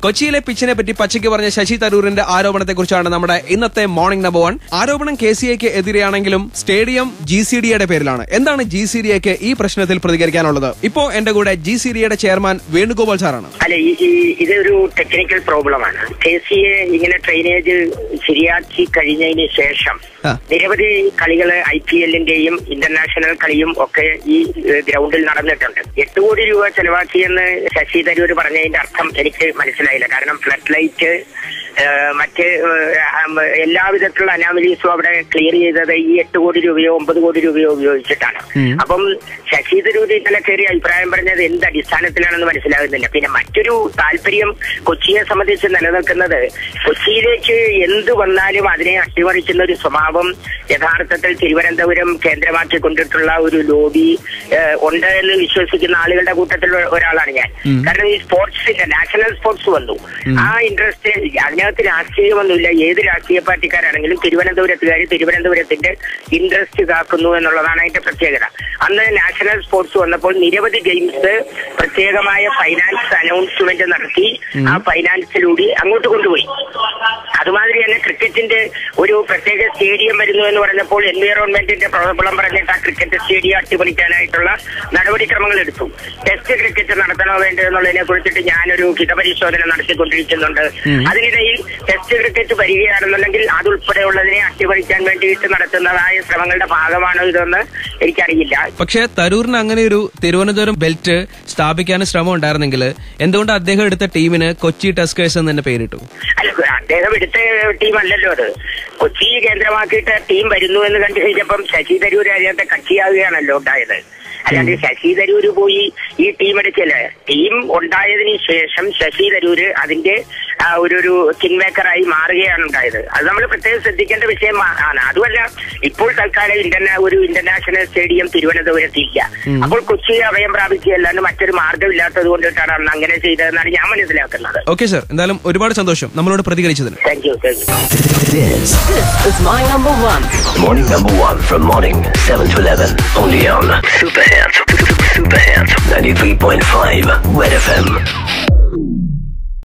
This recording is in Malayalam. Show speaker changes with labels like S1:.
S1: കൊച്ചിയിലെ പിച്ചിനെ പറ്റി പച്ചയ്ക്ക് പറഞ്ഞ ശശി തരൂരിന്റെ ആരോപണത്തെക്കുറിച്ചാണ് നമ്മുടെ ഇന്നത്തെ മോർണിംഗ് നമ്പർ വൺ ആരോപണം കെ സി എക്ക് എതിരെയാണെങ്കിലും സ്റ്റേഡിയം ജി സി ഡിയുടെ പേരിലാണ് എന്താണ് ജി സി ഡി എക്ക് ഈ പ്രശ്നത്തിൽ പ്രതികരിക്കാനുള്ളത് ഇപ്പോ എന്റെ കൂടെ ജി സി ഡിയുടെ ചെയർമാൻ വേണുഗോപാൽ സാറാണ്
S2: അല്ല ഈ ഈ- ഇതൊരു ടെക്നിക്കൽ പ്രോബ്ലമാണ് കെ സി എ ഇങ്ങനെ ഡ്രെയിനേജ് ശരിയാക്കി കഴിഞ്ഞതിന് ശേഷം
S1: ആ.
S2: നിരവധി കളികൾ ഐ പി എല്ലിന്റെയും ഇന്റർനാഷണൽ കളിയും ഒക്കെ ഈ ഏഹ്, ഗ്രൗണ്ടിൽ നടന്നിട്ടുണ്ട് എട്ട് കോടി രൂപ ചെലവാക്കിയെന്ന് ശശി തരൂർ പറഞ്ഞതിന്റെ അർത്ഥം എനിക്ക് മനസ്സിലായില്ല കാരണം ഫ്ലഡ് ലൈറ്റ് ഏഹ്, മറ്റ് ഏഹ്, ആം, എല്ലാവിധത്തിലുള്ള അനാമലീസും അവിടെ ക്ലിയർ ചെയ്തത് ഈ എട്ട് കോടി രൂപയോ ഒമ്പത് കോടി രൂപയോ ഉപയോഗിച്ചിട്ടാണ് അപ്പം ശശി തരൂർ ഇന്നലെ കയറി അഭിപ്രായം പറഞ്ഞത് എന്ത് അടിസ്ഥാനത്തിലാണെന്ന് മനസ്സിലാകുന്നില്ല പിന്നെ മറ്റൊരു താല്പര്യം കൊച്ചിയെ സംബന്ധിച്ച് നിലനിൽക്കുന്നത് കൊച്ചിയിലേക്ക് എന്ത് വന്നാലും അതിനെ അട്ടിമറിക്കുന്ന ഒരു സ്വഭാവം യഥാർത്ഥത്തിൽ തിരുവനന്തപുരം കേന്ദ്രമാക്കി കൊണ്ടിട്ടുള്ള ഒരു ലോബി ഏഹ്, ഉണ്ട് എന്ന് വിശ്വസിക്കുന്ന ആളുകളുടെ കൂട്ടത്തിൽ ഒ- ഒരാളാണ് ഞാൻ കാരണം ഈ സ്പോർട്സിന്റെ നാഷണൽ സ്പോർട്സ് വന്നു ആ ഇൻട്രസ്റ്റ് അതിനകത്ത് രാഷ്ട്രീയമൊന്നുമില്ല ഏത് രാഷ്ട്രീയ പാർട്ടിക്കാരാണെങ്കിലും തിരുവനന്തപുരത്തുകാർ തിരുവനന്തപുരത്തിന്റെ ഇൻട്രസ്റ്റ് കാക്കുന്നു എന്നുള്ളതാണ് അതിന്റെ പ്രത്യേകത അന്ന് നാഷണൽ സ്പോർട്സ് വന്നപ്പോൾ നിരവധി ഗെയിംസ് പ്രത്യേകമായ ഫൈനാൻസ് അനൗൺസ്മെന്റ് നടത്തി ആ ഫൈനാൻസിലൂടെ അങ്ങോട്ട് കൊണ്ടുപോയി അതുമാതിരി തന്നെ ക്രിക്കറ്റിന്റെ ഒരു പ്രത്യേക സ്റ്റേഡിയം വരുന്നു എന്ന് പറഞ്ഞപ്പോൾ എൻവയറോൺമെന്റിന്റെ പ്രോബ്ലം പറഞ്ഞിട്ട് ആ ക്രിക്കറ്റ് സ്റ്റേഡിയം അട്ടിമറിക്കാനായിട്ടുള്ള നടപടിക്രമങ്ങൾ എടുത്തു ടെസ്റ്റ് ക്രിക്കറ്റ് നടത്തണോ വേണ്ടോ എന്നുള്ളതിനെ കുറിച്ചിട്ട് ഞാനൊരു ഹിതപരിശോധന നടത്തിക്കൊണ്ടിരിക്കുന്നുണ്ട് അതിനിടയിൽ ടെസ്റ്റ് ക്രിക്കറ്റ് വരികയാണെന്നുണ്ടെങ്കിൽ അതുൾപ്പെടെയുള്ളതിനെ അട്ടിമറിക്കാൻ വേണ്ടിയിട്ട് നടത്തുന്നതായ ശ്രമങ്ങളുടെ ഭാഗമാണോ ഇതെന്ന് എനിക്കറിയില്ല
S1: പക്ഷേ തരൂരിന് അങ്ങനെ ഒരു തിരുവനന്തപുരം ബെൽറ്റ് സ്ഥാപിക്കാൻ ശ്രമം ഉണ്ടായിരുന്നെങ്കിൽ എന്തുകൊണ്ട് അദ്ദേഹം എടുത്ത ടീമിന് കൊച്ചി ടസ്കേഴ്സ് എന്ന് തന്നെ പേരിട്ടു
S2: അല്ല അദ്ദേഹം എടുത്ത ടീം അല്ലല്ലോ അത് കൊച്ചി കേന്ദ്രമാക്കിയിട്ട് ടീം വരുന്നു എന്ന് കണ്ടു കഴിഞ്ഞപ്പം ശശി തരൂർ അതിനകത്തെ കക്ഷിയാവുകയാണല്ലോ ഉണ്ടായത് അല്ലാണ്ട് ശശി തരൂര് പോയി ഈ ടീം എടുക്കല് ടീം ഉണ്ടായതിനു ശേഷം ശശി തരൂര് അതിന്റെ ആ, ഒരു ഒരു കിങ് മേക്കറായി മാറുകയാണ് ഉണ്ടായത് അത് നമ്മൾ പ്രത്യേകം ശ്രദ്ധിക്കേണ്ട വിഷയം ആ- ആണ് അതുമല്ല ഇപ്പോൾ തൽക്കാലം ഇന്റർനാ ഒരു ഇന്റർനാഷണൽ സ്റ്റേഡിയം തിരുവനന്തപുരത്ത് ഇല്ല അപ്പോൾ കൊച്ചി അഭയം പ്രാപിക്കുകയല്ലാണ്ട് മറ്റൊരു മാർഗമില്ലാത്തത് കൊണ്ടിട്ടാണ് അന്ന് അങ്ങനെ ചെയ്തതെന്നാണ് ഞാൻ മനസ്സിലാക്കുന്നത്
S1: ഓക്കെ സർ എന്തായാലും ഒരുപാട് സന്തോഷം നമ്മളോട് പ്രതികരിച്ചതിന്
S2: thank you thank you
S3: This
S4: This is my number one.
S3: morning number one from morning 7 to 11 only on Super Hits. Super Hits 93.5 Red FM.